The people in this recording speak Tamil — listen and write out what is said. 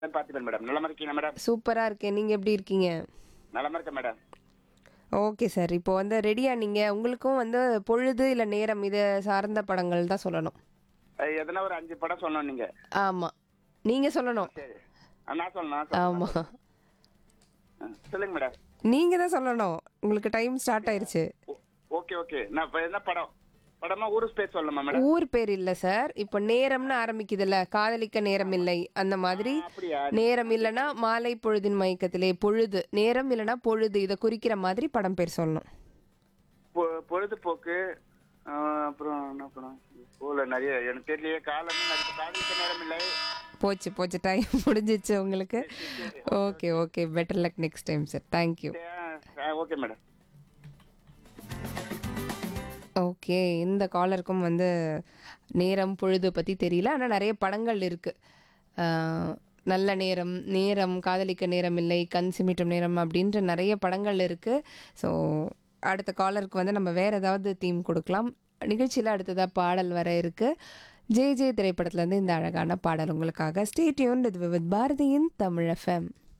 பார்த்துப்பேன் மேடம் நலமா இருக்கீங்க மேடம் சூப்பராக இருக்கேன் நீங்கள் எப்படி இருக்கீங்க நலமா இருக்கேன் மேடம் ஓகே சார் இப்போ வந்து ரெடியா நீங்கள் உங்களுக்கும் வந்து பொழுது இல்லை நேரம் இதை சார்ந்த படங்கள் தான் சொல்லணும் அஹ் எதனா ஒரு அஞ்சு படம் சொல்லணும் நீங்க ஆமாம் நீங்கள் சொல்லணும் சரி அஹ் நான் சொல்லணும் நான் சொல்லணும். ஆமாம் அஹ் சொல்லுங்க மேடம் நீங்கள் தான் சொல்லணும் உங்களுக்கு டைம் ஸ்டார்ட் ஆயிருச்சு ஓ- ஓகே ஓகே நான் இப்போ என்ன படம் படமா ஊரு ஸ்பேஸ் சொல்லணுமா மேடம் ஊர் பேர் இல்லை சார் இப்போ நேரம்னு ஆரம்பிக்குதுல்ல காதலிக்க நேரம் இல்லை அந்த மாதிரி அப்படியா நேரம் இல்லைன்னா மாலை பொழுதின் மயக்கத்திலே பொழுது நேரம் இல்லைன்னா பொழுது இதை குறிக்கிற மாதிரி படம் பேர் சொல்லணும் பொ- பொழுதுபோக்கு அஹ் அப்புறம் என்ன படம் போல நிறைய எனக்கு தெரியலையே காலம் நிறைய காதலிக்க நேரம் இல்லை போச்சு போச்சு டைம் முடிஞ்சிச்சு உங்களுக்கு okay okay better luck next time sir thank you ah okay madam okay இந்த காலருக்கும் வந்து நேரம் பொழுது பற்றி தெரியல ஆனால் நிறைய படங்கள் இருக்குது நல்ல நேரம் நேரம் காதலிக்க நேரம் இல்லை கண் சிமிட்டும் நேரம் அப்படின்ற நிறைய படங்கள் இருக்குது ஸோ அடுத்த காலருக்கு வந்து நம்ம வேறு ஏதாவது தீம் கொடுக்கலாம் நிகழ்ச்சியில் அடுத்ததாக பாடல் வர இருக்குது ஜே ஜே திரைப்படத்துலேருந்து இந்த அழகான பாடல் உங்களுக்காக ஸ்டேட்யூன் இது வித் பாரதியின் தமிழ் எஃப்எம்